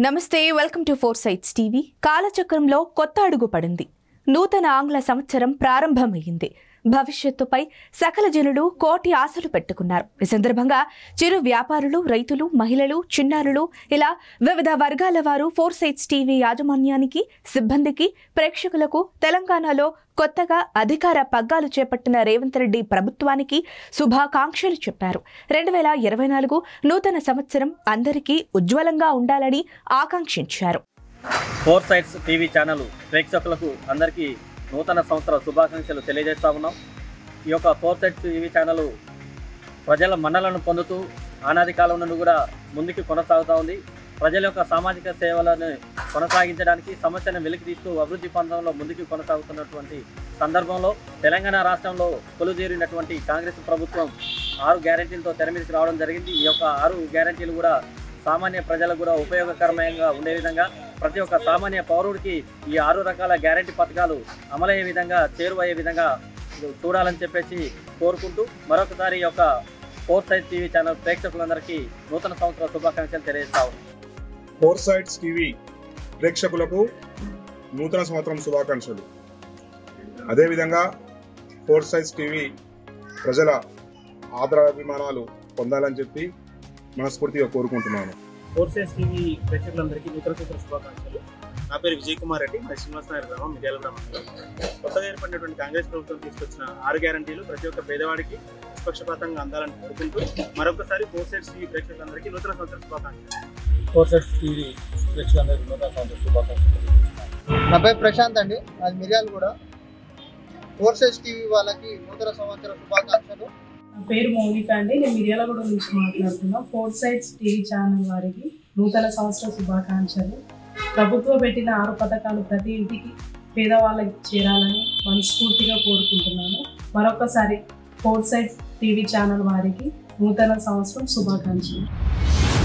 నమస్తే welcome to four sides TV కాలచక్రంలో కొత్త అడుగు పడింది నూతన ఆంగ్ల సంవత్సరం ప్రారంభమయ్యింది భవిష్యత్తుపై సకల జనులు కోటి ఆశలు పెట్టుకున్నారు ఈ సందర్భంగా చిరు వ్యాపారులు రైతులు మహిళలు చిన్నారులు ఇలా వివిధ వర్గాల వారు ఫోర్ సైట్స్ టీవీ యాజమాన్యానికి సిబ్బందికి ప్రేక్షకులకు తెలంగాణలో కొత్తగా అధికార పగ్గాలు చేపట్టిన రేవంత్ రెడ్డి ప్రభుత్వానికి శుభాకాంక్షలు చెప్పారు రెండు వేల ఇరవై నాలుగు నూతన సంవత్సరం అందరికీ ఉజ్వలంగా ఉండాలని ఆకాంక్షించారు ఫోర్ సైట్స్ టీవీ ఛానల్ ప్రేక్షకులకు అందరికీ నూతన సంవత్సర శుభాకాంక్షలు తెలియజేస్తా ఉన్నాం ఈ యొక్క ఫోర్ సైట్స్ టీవీ ఛానల్ ప్రజల మన్నలను పొందుతూ ఆనాది కాలం నుండి కూడా ముందుకు కొనసాగుతూ ఉంది ప్రజల యొక్క సామాజిక సేవలను కొనసాగించడానికి సమస్యను వెలికి తీస్తూ అభివృద్ధి పంథంలో ముందుకు కొనసాగుతున్నటువంటి సందర్భంలో తెలంగాణ రాష్ట్రంలో కొలుదేరినటువంటి కాంగ్రెస్ ప్రభుత్వం ఆరు గ్యారెంటీలతో తెర మీదకి రావడం జరిగింది ఈ యొక్క ఆరు గ్యారెంటీలు కూడా సామాన్య ప్రజలకు కూడా ఉపయోగకరమంగా ఉండే విధంగా ప్రతి ఒక్క సామాన్య పౌరుడికి ఈ ఆరు రకాల గ్యారెంటీ పథకాలు అమలయ్యే విధంగా చేరువయ్యే విధంగా చూడాలని చెప్పేసి కోరుకుంటూ మరొకసారి ఈ యొక్క ఫోర్ సైజ్ టీవీ ఛానల్ ప్రేక్షకులందరికీ నూతన సంవత్సర శుభాకాంక్షలు తెలియజేస్తా ఉన్నాం. ఫోర్ సైట్స్ టీవీ ప్రేక్షకులకు నూతన సంవత్సరం శుభాకాంక్షలు అదేవిధంగా ఫోర్ సైట్స్ టీవీ ప్రజల ఆదరాభిమానాలు పొందాలని చెప్పి మనస్ఫూర్తిగా కోరుకుంటున్నాను ఫోర్సెస్ టీవీ ప్రేక్షకులందరికీ నూతన సంవత్సర శుభాకాంక్షలు నా పేరు విజయ్ కుమార్ రెడ్డి మరి శ్రీనివాస నగర్ గ్రామం మిర్యాల గ్రామంలో కొత్తగా ఏర్పడినటువంటి కాంగ్రెస్ ప్రభుత్వం తీసుకొచ్చిన ఆరు గ్యారంటీలు ప్రతి ఒక్క పేదవాడికి నిష్పక్షపాతంగా అందాలని కోరుకుంటూ మరొకసారి ఫోర్సెస్ టీవీ ప్రేక్షకులందరికీ నూతన సంవత్సర శుభాకాంక్షలు ఫోర్సెస్ టీవీ ప్రేక్షకులందరికీ నూతన సంవత్సర శుభాకాంక్షలు నా పేరు ప్రశాంత్ అండి అది మిర్యాలు కూడా ఫోర్సెస్ టీవీ వాళ్ళకి నూతన సంవత్సర శుభాకాంక్షలు నా పేరు మౌనిక అండి నేను మిర్యాలగూడ నుంచి మాట్లాడుతున్నా ఫోర్ సైడ్స్ టీవీ ఛానల్ వారికి నూతన సంవత్సర శుభాకాంక్షలు ప్రభుత్వం పెట్టిన ఆరు పథకాలు ప్రతి ఇంటికి పేదవాళ్ళకి చేరాలని మనస్ఫూర్తిగా కోరుకుంటున్నాను మరొకసారి ఫోర్ సైడ్స్ టీవీ ఛానల్ వారికి నూతన సంవత్సరం శుభాకాంక్షలు